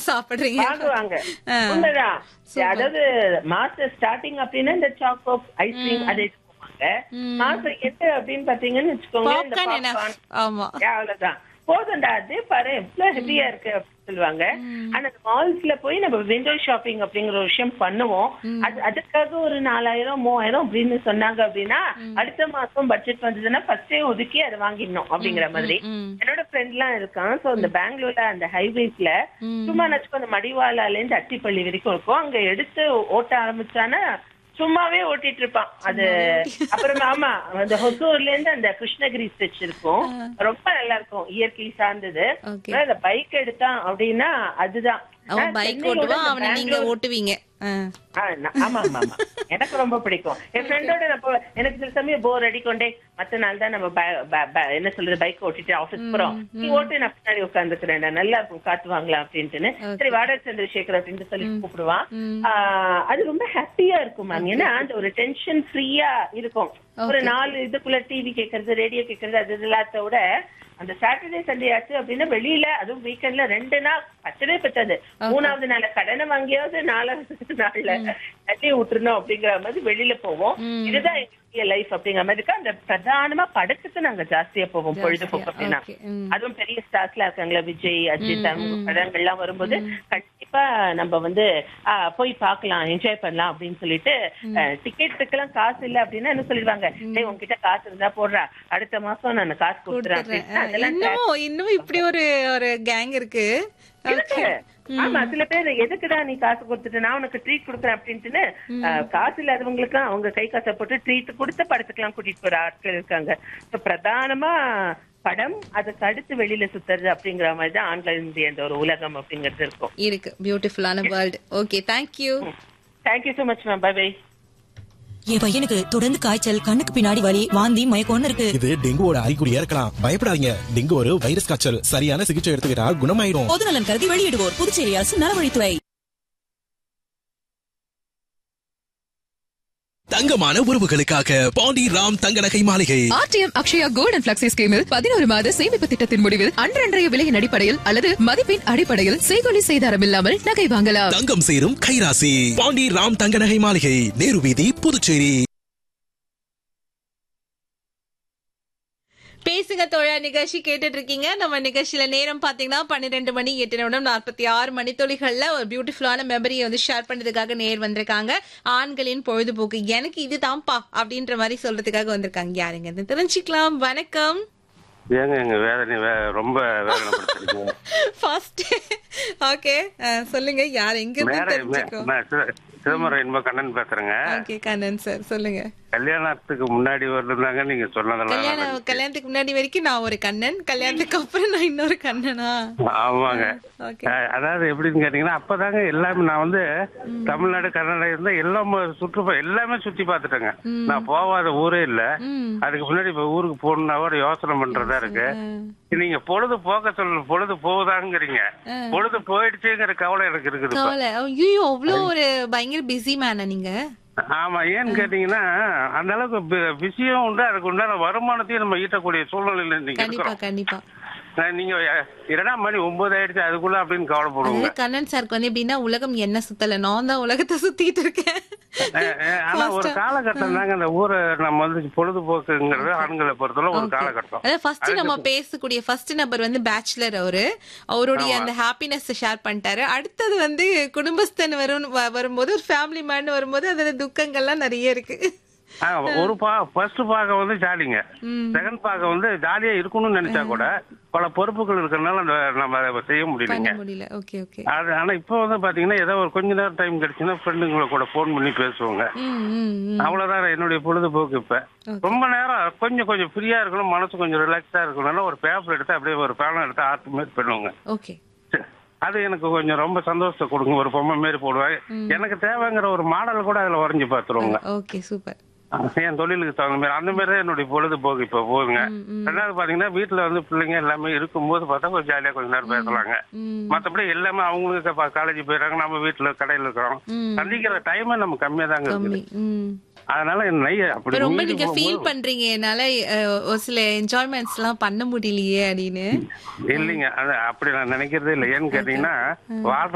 சாப்பிடுறீங்க வாங்குவாங்க ஆ. உண்மைதான் Super. அதாவது மாசம் ஸ்டார்டிங் அப்படின்னா இந்த சாக்கோ ஐஸ்கிரீம் அதை எடுத்து போவாங்க மாசம் எட்டு அப்படின்னு பாத்தீங்கன்னு வச்சுக்கோங்க இந்த பாப்கார்ன் என்ன பாப்கார்ன் ஆமா அவ்வளவுதான் போதும்டா அது பாரு எவ்வளவு ஹெவியா இருக்கு அப்படின்னு சொல்லுவாங்க ஆனா அந்த மால்ஸ்ல போய் நம்ம விண்டோ ஷாப்பிங் அப்படிங்கிற ஒரு விஷயம் பண்ணுவோம் அது அதுக்காக ஒரு நாலாயிரம் மூவாயிரம் அப்படின்னு சொன்னாங்க அப்படின்னா அடுத்த மாசம் பட்ஜெட் வந்ததுன்னா ஃபர்ஸ்டே ஒதுக்கி அதை வாங்கிடணும் அப்படிங்கிற மாதிரி ம். என்னோட ஃப்ரெண்ட் எல்லாம் இருக்கான் சோ இந்த பெங்களூர்ல அந்த ஹைவேஸ்ல சும்மா நச்சுக்கோ அந்த மடிவாளால இருந்து அட்டிப்பள்ளி வரைக்கும் இருக்கும் அங்க எடுத்து ஓட்ட ஆரம்பிச்சானா சும்மாவே ஓட்டிட்டு இருப்பான் அது அப்புறம் ஆமா அந்த ஹொசூர்ல இருந்து அந்த கிருஷ்ணகிரி ஸ்டிச் இருக்கும் ரொம்ப நல்லா இருக்கும் இயற்கை சார்ந்தது Okay. ஆனா இந்த பைக் எடுத்தான் அப்படின்னா அதுதான் அவன் ஆனா பைக் சென்னையோட ஓட்டுவான் இந்த அவனை நீங்க பெங்களூர் ஓட்டுவீங்க ஆ. ஆ, நான்- ஆமா ஆமா ஆமா எனக்கு ரொம்ப பிடிக்கும் என் ஃப்ரெண்டோட நான் போ- எனக்கு சில சமயம் போர் அடிக்கொண்டே மத்த நாள் தான் நம்ம ப- ப- ப- என்ன சொல்றது பைக் ஓட்டிட்டு ஆபீஸ் போறோம் நீ ஓட்டு நான் பின்னாடி உட்காந்துக்கிறேன் நல்லா இருக்கும் காத்து வாங்கலாம் அப்படின்ட்டுன்னு சரி வாடகை சந்திரசேகர் அப்படின்னு சொல்லி கூப்பிடுவான் ஆ, அது ரொம்ப ஹாப்பியா இருக்கும் மேம் ஏன்னா அந்த ஒரு டென்ஷன் ஃப்ரீயா இருக்கும் ஒரு நாலு இதுக்குள்ள டிவி கேக்குறது ரேடியோ கேக்குறது அது எல்லாத்த விட அந்த சாட்டர்டே சண்டே ஆச்சு அப்படின்னா வெளியில அதுவும் வீக்கெண்ட்ல ரெண்டு நாள் பத்தவே பத்தாது மூணாவது நாள்ல கடனை வாங்கியாவது நாலாவது நாள்ல தள்ளி விட்டுறணும் அப்படிங்கிற மாதிரி வெளியில போவோம் இதுதான் எங்களுடைய லைஃப் அப்படிங்கிற மாதிரி இருக்கு அந்த பிரதானமா படத்துக்கு நாங்க ஜாஸ்தியா போவோம் பொழுதுபோக்கு அப்படின்னா okay. ம். அதுவும் பெரிய ஸ்டார்ஸ்ல இருக்காங்களா விஜய் அஜித் அவங்க படங்கள்லாம் வரும்போது கண்டிப்பா நம்ம வந்து ஆ, போய் பார்க்கலாம் என்ஜாய் பண்ணலாம் அப்படின்னு சொல்லிட்டு டிக்கெட்டுக்கெல்லாம் காசு இல்ல அப்படின்னா என்ன சொல்லிடுவாங்க டேய் உன்கிட்ட காசு இருந்தா போடுறா அடுத்த மாசம் நான் காசு கொடுத்துறேன் கொடுத்துடுறேன். அப்படின்னு ஆ, அதெல்லாம் இன்னமும் இன்னும் இப்படி ஒரு ஒரு கேங் இருக்கு இருக்கு. ஆமா சில பேர் எதுக்குடா நீ காசு கொடுத்துட்டு நான் உனக்கு ட்ரீட் கொடுக்குறேன் அப்படின்ட்டுன்னு அஹ், காசு இல்லாதவங்களுக்கு அவங்க கை காசை போட்டு ட்ரீட் கொடுத்து படத்துக்குலாம் கூட்டிட்டு போற ஆட்கள் இருக்காங்க So, பிரதானமா படம் அதுக்கு அடுத்து வெளியில சுத்துறது அப்படிங்கிற மாதிரி தான் ஆண்களுடைய அந்த ஒரு உலகம் அப்படிங்கிறது இருக்கும் இருக்கு பியூட்டிஃபுல்லான world okay thank you thank you so much ma'am bye bye என் பையனுக்கு தொடர்ந்து காய்ச்சல் கண்ணுக்கு பின்னாடி வலி வாந்தி மயக்கம்னு இருக்கு இது டெங்குவோட அறிகுறியா இருக்கலாம் பயப்படாதீங்க டெங்கு ஒரு வைரஸ் காய்ச்சல் சரியான சிகிச்சை எடுத்துக்கிட்டா குணமாயிடும் பொது நலன் கருதி வெளியிடுவோர் புதுச்சேரி அரசு நலவழித்துறை தங்கமான உறவுகளுக்காக பாண்டி ராம் தங்க நகை மாளிகை RTM Akshaya gold and flexi ஸ்கீமில் பதினோரு மாத சேமிப்பு திட்டத்தின் முடிவில் அன்றன்றைய விலையின் அடிப்படையில் அல்லது மதிப்பின் அடிப்படையில் செய்கொலி செய்தாரம் இல்லாமல் நகை வாங்கலாம் தங்கம் சேரும் கைராசி பாண்டி ராம் தங்க நகை மாளிகை நேரு வீதி புதுச்சேரி பேசுங்க தோழா நிகழ்ச்சி கேட்டுட்டு இருக்கீங்க நம்ம நிகழ்ச்சியில நேரம் பாத்தீங்கன்னா பன்னிரெண்டு மணி எட்டு நிமிடம் நாற்பத்தி ஆறு மணித்துளிகள்ல ஒரு பியூட்டிஃபுல்லான மெமரியை வந்து ஷேர் பண்றதுக்காக நேர் வந்திருக்காங்க ஆண்களின் பொழுதுபோக்கு எனக்கு இது தான்ப்பா அப்படின்ற மாதிரி சொல்றதுக்காக வந்திருக்காங்க யாருங்க இது தெரிஞ்சுக்கலாம் வணக்கம் ஏங்க எங்க வேதனை வே- ரொம்ப வேதனைப்படுத்திருக்கீங்க ஃபர்ஸ்ட் ஓகே சொல்லுங்க யார் எங்க இருந்து மேல மே- தெரிஞ்சுக்கோ நான் சித- சிதம்பரம் இன்ப கண்ணன் பேசுறேங்க ஓகே கண்ணன் சார் சொல்லுங்க கல்யாணத்துக்கு முன்னாடி வரலாங்க நீங்க சொன்னதெல்லாம் கல்யாணம் எனக்கு- கல்யாணத்துக்கு முன்னாடி வரைக்கும் நான் ஒரு கண்ணன் கல்யாணத்துக்கு அப்புறம் நான் இன்னொரு கண்ணனா ஆமாங்க ஓகே அஹ் அதாவது எப்படின்னு கேட்டீங்கன்னா அப்பதாங்க எல்லாமே நான் வந்து தமிழ்நாடு கர்நாடகா இருந்தா எல்லாம் சுற்றுப்பா எல்லாமே சுத்தி பார்த்துட்டேங்க நான் போகாத ஊரே இல்ல ம் அதுக்கு முன்னாடி இப்ப ஊருக்கு போகணும்னா கூட யோசனை பண்றதா இருக்கு நீங்க பொழுது போக்க சொல்ல பொழுது போகுதாங்கிறீங்க பொழுது போயிடுச்சுங்கிற கவலை எனக்கு இருக்குது இப்ப. கவலை ஐயோ அவ்வளோ ஒரு பயங்கர பிஸி மேனா நீங்க ஆமா ஏன்னு கேட்டீங்கன்னா அந்த அளவுக்கு பி- பிஸியும் உண்டு அதுக்கு உண்டான வருமானத்தையும் நம்ம ஈட்டக்கூடிய சூழ்நிலையில நீங்க கண்டிப்பா இருக்கிறோம் கண்டிப்பா அஹ் நீங்க இரண்டாம் மணி ஒன்பது ஆயிடுச்சு அதுக்குள்ள அப்படின்னு கவலைப்படுவோங்க அதாவது கண்ணன் சாருக்கு வந்து எப்படின்னா உலகம் என்ன சுத்தல நான் தான் உலகத்தை சுத்திட்டு இருக்கேன் அஹ் அஹ் ஆனா ஒரு காலகட்டம் தாங்க அந்த ஊரை நம்ம வந்து பொழுதுபோக்குங்கிறது ஆண்களை பொறுத்தவரை ஒரு காலகட்டம் அதாவது ஃபர்ஸ்ட் நம்ம பேசக்கூடிய ஃபர்ஸ்ட் நபர் வந்து பேச்சுலர் அவரு அவருடைய அந்த ஹாப்பினஸ் ஷேர் பண்ணிட்டாரு அடுத்தது வந்து குடும்பஸ்தன் வரும் வ- வரும்போது ஒரு ஃபேமிலி மேன் வரும்போது அதுல துக்கங்கள்லாம் நிறைய இருக்கு ஆஹ் ஒரு பா ஃபர்ஸ்ட் பாகம் வந்து ஜாலிங்க செகண்ட் பாகம் வந்து ஜாலியா இருக்கணும்னு நினைச்சா கூட பல பொறுப்புகள் இருக்கிறதுனால அந்த நம்ம அதை செய்ய முடியலைங்க பண்ண முடியல ஓகே ஓகே அது ஆனா இப்போ வந்து பாத்தீங்கன்னா ஏதோ ஒரு கொஞ்ச நேரம் டைம் கிடைச்சுன்னா ஃப்ரெண்டுங்களை கூட ஃபோன் பண்ணி பேசுவாங்க ம் ம் ம் அவ்வளவுதான் என்னுடைய பொழுதுபோக்கு இப்ப ரொம்ப நேரம் கொஞ்சம் கொஞ்சம் ஃப்ரீயா இருக்கணும் மனசு கொஞ்சம் ரிலாக்ஸா இருக்கணும்னா ஒரு பேப்பர் எடுத்து அப்படியே ஒரு பேனம் எடுத்து ஆர்ட் மாரி பண்ணுவாங்க ஓகே அது எனக்கு கொஞ்சம் ரொம்ப சந்தோஷத்தை கொடுங்க ஒரு பொம்மை மாரி போடுவாங்க எனக்கு தேவைங்கிற ஒரு மாடல் கூட அதுல வரைஞ்சு பார்த்துருவாங்க ஓகே சூப்பர் என் தொழிலுக்கு தகுந்த மாதிரி அந்த மாதிரி தான் என்னுடைய பொழுதுபோக்கு இப்ப போகுங்க ரெண்டாவது பாத்தீங்கன்னா வீட்டுல வந்து பிள்ளைங்க எல்லாமே இருக்கும்போது பார்த்தா கொஞ்சம் ஜாலியா கொஞ்ச நேரம் பேசலாங்க ம் மத்தபடி எல்லாமே அவங்களுக்கு காலேஜ் போயிடுறாங்க நம்ம வீட்டுல கடையில இருக்கிறோம் ம். சந்திக்கிற டைமே நம்ம கம்மியா தாங்க இருக்குது கம்மி ம் அதனால என் நை அப்படி இப்ப ரொம்ப மீறி நீங்க போகும்போது- ஃபீல் பண்றீங்க என்னால அஹ், ஒரு சில என்ஜாய்மெண்ட்ஸ் எல்லாம் பண்ண முடியலையே அப்படின்னு இல்லைங்க அது அப்படி நான் நினைக்கிறதே இல்லை ஏன்னு கேட்டீங்கன்னா வாழ்ற